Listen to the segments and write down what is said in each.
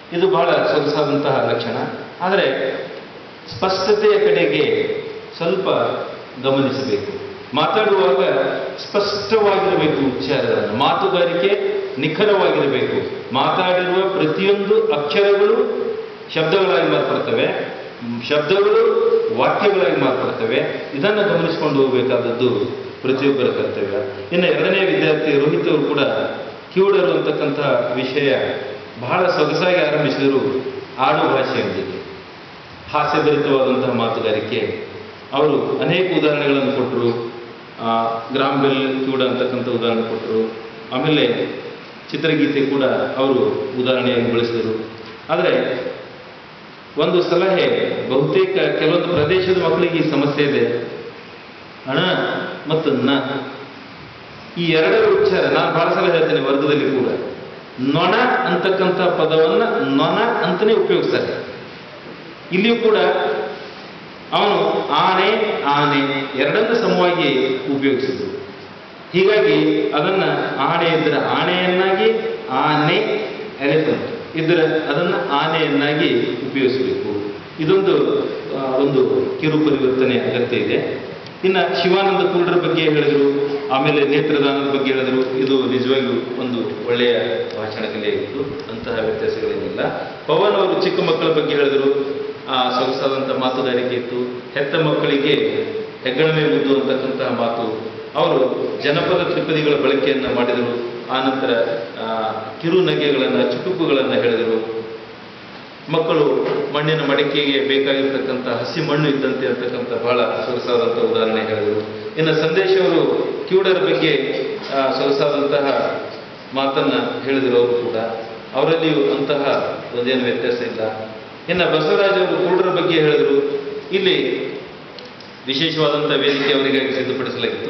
ಇದು ಬಹಳ ಸೊಗಸಾದಂತಹ ಲಕ್ಷಣ ಆದರೆ ಸ್ಪಷ್ಟತೆಯ ಕಡೆಗೆ ಸ್ವಲ್ಪ ಗಮನಿಸಬೇಕು ಮಾತಾಡುವಾಗ ಸ್ಪಷ್ಟವಾಗಿರಬೇಕು ಉಚ್ಚಾರಗಳನ್ನು ಮಾತುಗಾರಿಕೆ ನಿಖರವಾಗಿರಬೇಕು ಮಾತಾಡಿರುವ ಪ್ರತಿಯೊಂದು ಅಕ್ಷರಗಳು ಶಬ್ದಗಳಾಗಿ ಮಾರ್ಪಡ್ತವೆ ಮ್, ಶಬ್ದಗಳು ವಾಕ್ಯಗಳಾಗಿ ಮಾರ್ಪಡ್ತವೆ ಇದನ್ನು ಗಮನಿಸಿಕೊಂಡು ಹೋಗಬೇಕಾದದ್ದು ಪ್ರತಿಯೊಬ್ಬರ ಕರ್ತವ್ಯ ಇನ್ನು ಎರಡನೇ ವಿದ್ಯಾರ್ಥಿ ರೋಹಿತ್ ಅವರು ಕೂಡ ಕಿವುಡರು ಅಂತಕ್ಕಂತಹ ವಿಷಯ ಬಹಳ ಸೊಗಸಾಗಿ ಆರಂಭಿಸಿದರು ಆಡು ಭಾಷೆಯೊಂದಿಗೆ ಹಾಸ್ಯಭರಿತವಾದಂತಹ ಮಾತುಗಾರಿಕೆ ಅವರು ಅನೇಕ ಉದಾಹರಣೆಗಳನ್ನು ಕೊಟ್ಟರು ಗ್ರಾಮ್ಬೆಲ್ ಕಿವುಡ ಅಂತಕ್ಕಂಥ ಉದಾಹರಣೆ ಕೊಟ್ಟರು ಆಮೇಲೆ ಚಿತ್ರಗೀತೆ ಕೂಡ ಅವರು ಉದಾಹರಣೆಯಾಗಿ ಬಳಸಿದರು ಆದರೆ ಒಂದು ಸಲಹೆ ಬಹುತೇಕ ಕೆಲವೊಂದು ಪ್ರದೇಶದ ಮಕ್ಕಳಿಗೆ ಈ ಸಮಸ್ಯೆ ಇದೆ ಹಣ ಮತ್ತು ನ ಈ ಎರಡರ ಉಚ್ಚಾರ ನಾನು ಬಹಳ ಸಲ ಹೇಳ್ತೇನೆ ವರ್ಗದಲ್ಲಿ ಕೂಡ ನೊಣ ಅಂತಕ್ಕಂಥ ಪದವನ್ನ ನೊಣ ಅಂತಲೇ ಉಪಯೋಗಿಸ್ತಾರೆ ಇಲ್ಲಿಯೂ ಕೂಡ ಅವನು ಆನೆ ಆನೆ ಎರಡನ್ನ ಸಮವಾಗಿ ಉಪಯೋಗಿಸಿದ್ರು ಹೀಗಾಗಿ ಅದನ್ನ ಆನೆ ಇದ್ದರೆ ಆನೆಯನ್ನಾಗಿ ಆನೆ ಎಲೆಫೆಂಟ್ ಇದ್ರೆ ಅದನ್ನ ಆನೆಯನ್ನಾಗಿ ಉಪಯೋಗಿಸಬೇಕು ಇದೊಂದು ಆ, ಒಂದು ಕಿರು ಪರಿವರ್ತನೆ ಅಗತ್ಯ ಇದೆ ಇನ್ನು ಶಿವಾನಂದ ಕುರುಡರ ಬಗ್ಗೆ ಹೇಳಿದರು ಆಮೇಲೆ ನೇತ್ರದಾನದ ಬಗ್ಗೆ ಹೇಳಿದರು ಇದು ನಿಜವಾಗಿಯೂ ಒಂದು ಒಳ್ಳೆಯ ಭಾಷಣ ಕಲೆಯಾಗಿತ್ತು ಅಂತಹ ವ್ಯತ್ಯಾಸಗಳೇನಿಲ್ಲ ಪವನ್ ಅವರು ಚಿಕ್ಕ ಮಕ್ಕಳ ಬಗ್ಗೆ ಹೇಳಿದರು ಆ ಸೊಗಸಾದಂಥ ಮಾತುಗಾರಿಕೆ ಇತ್ತು ಹೆತ್ತ ಮಕ್ಕಳಿಗೆ ಹೆಗ್ಗಣಮೆ ಮುದ್ದು ಅಂತಕ್ಕಂತಹ ಮಾತು ಅವರು ಜನಪದ ತ್ರಿಪದಿಗಳ ಬಳಕೆಯನ್ನು ಮಾಡಿದರು ಆನಂತರ ಆ, ಕಿರು ನಗೆಗಳನ್ನು ಚುಟುಕುಗಳನ್ನು ಹೇಳಿದರು ಮಕ್ಕಳು ಮಣ್ಣಿನ ಮಡಿಕೆಗೆ ಬೇಕಾಗಿರ್ತಕ್ಕಂಥ ಹಸಿ ಮಣ್ಣು ಇದ್ದಂತೆ ಅಂತಕ್ಕಂಥ ಬಹಳ ಸೊಗಸಾದಂಥ ಉದಾಹರಣೆ ಹೇಳಿದರು ಇನ್ನು ಸಂದೇಶ ಅವರು ಕಿವುಡರ ಬಗ್ಗೆ ಆ, ಸೊಗಸಾದಂತಹ ಮಾತನ್ನ ಹೇಳಿದರು ಅವರು ಕೂಡ ಅವರಲ್ಲಿಯೂ ಅಂತಹ ಒಂದೇನು ವ್ಯತ್ಯಾಸ ಇಲ್ಲ ಇನ್ನು ಬಸವರಾಜ್ ಅವರು ಕುರುಡರ ಬಗ್ಗೆ ಹೇಳಿದರು ಇಲ್ಲಿ ವಿಶೇಷವಾದಂಥ ವೇದಿಕೆ ಅವರಿಗಾಗಿ ಸಿದ್ಧಪಡಿಸಲಾಗಿತ್ತು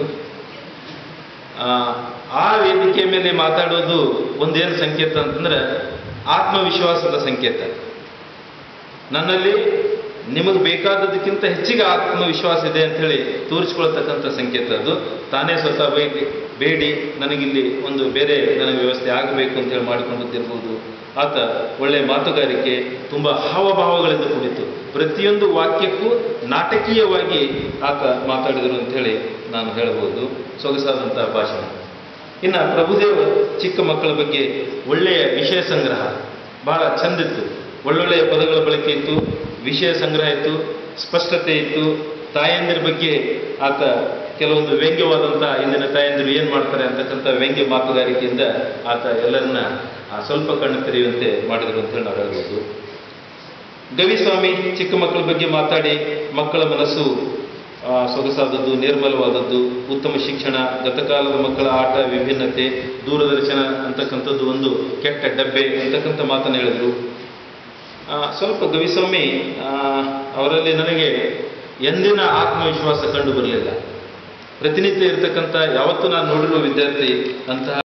ಆ, ಆ ವೇದಿಕೆ ಮೇಲೆ ಮಾತಾಡೋದು ಒಂದೇನು ಸಂಕೇತ ಅಂತಂದ್ರೆ ಆತ್ಮವಿಶ್ವಾಸದ ಸಂಕೇತ ನನ್ನಲ್ಲಿ ನಿಮಗೆ ಬೇಕಾದದಕ್ಕಿಂತ ಹೆಚ್ಚಿಗೆ ಆತ್ಮವಿಶ್ವಾಸ ಇದೆ ಅಂತ ಹೇಳಿ ತೋರಿಸ್ಕೊಳ್ತಕ್ಕಂಥ ಸಂಕೇತ ಅದು ತಾನೇ ಸ್ವತಃ ಬೇಡಿ ಬೇಡಿ ನನಗಿಲ್ಲಿ ಒಂದು ಬೇರೆ ನನಗೆ ವ್ಯವಸ್ಥೆ ಆಗಬೇಕು ಅಂತ ಹೇಳಿ ಮಾಡಿಕೊಂಡದ್ದಿರ್ಬೋದು ಆತ ಒಳ್ಳೆಯ ಮಾತುಗಾರಿಕೆ ತುಂಬ ಹಾವಭಾವಗಳಿಂದ ಕೂಡಿತು ಪ್ರತಿಯೊಂದು ವಾಕ್ಯಕ್ಕೂ ನಾಟಕೀಯವಾಗಿ ಆತ ಮಾತಾಡಿದರು ಅಂತ ಹೇಳಿ ನಾನು ಹೇಳ್ಬೋದು ಸೊಗಸಾದಂತಹ ಭಾಷಣ ಇನ್ನು ಪ್ರಭುದೇವ ಚಿಕ್ಕ ಮಕ್ಕಳ ಬಗ್ಗೆ ಒಳ್ಳೆಯ ವಿಷಯ ಸಂಗ್ರಹ ಬಹಳ ಚಂದಿತ್ತು ಒಳ್ಳೊಳ್ಳೆಯ ಪದಗಳ ಬಳಕೆ ಇತ್ತು ವಿಷಯ ಸಂಗ್ರಹ ಇತ್ತು ಸ್ಪಷ್ಟತೆ ಇತ್ತು ತಾಯಂದಿರ ಬಗ್ಗೆ ಆತ ಕೆಲವೊಂದು ವ್ಯಂಗ್ಯವಾದಂಥ ಇಂದಿನ ತಾಯಂದಿರು ಏನು ಮಾಡ್ತಾರೆ ಅಂತಕ್ಕಂಥ ವ್ಯಂಗ್ಯ ಮಾತುಗಾರಿಕೆಯಿಂದ ಆತ ಎಲ್ಲರನ್ನ ಆ, ಸ್ವಲ್ಪ ಕಣ್ಣು ತೆರೆಯುವಂತೆ ಮಾಡಿದರು ಅಂತೇಳಿ ನಾವು ಹೇಳ್ಬೋದು ಗವಿಸ್ವಾಮಿ ಚಿಕ್ಕ ಮಕ್ಕಳ ಬಗ್ಗೆ ಮಾತಾಡಿ ಮಕ್ಕಳ ಮನಸ್ಸು ಆ, ಸೊಗಸಾದದ್ದು ನಿರ್ಮಲವಾದದ್ದು ಉತ್ತಮ ಶಿಕ್ಷಣ ಗತಕಾಲದ ಮಕ್ಕಳ ಆಟ ವಿಭಿನ್ನತೆ ದೂರದರ್ಶನ ಅಂತಕ್ಕಂಥದ್ದು ಒಂದು ಕೆಟ್ಟ ಡಬ್ಬೆ ಅಂತಕ್ಕಂಥ ಮಾತನ್ನು ಹೇಳಿದರು ಆ, ಸ್ವಲ್ಪ ಗವಿಸ್ವಾಮಿ ಆ, ಅವರಲ್ಲಿ ನನಗೆ ಎಂದಿನ ಆತ್ಮವಿಶ್ವಾಸ ಕಂಡು ಬರಲಿಲ್ಲ ಪ್ರತಿನಿತ್ಯ ಇರತಕ್ಕಂಥ ಯಾವತ್ತೂ ನಾನು ನೋಡಿರುವ ವಿದ್ಯಾರ್ಥಿ ಅಂತಹ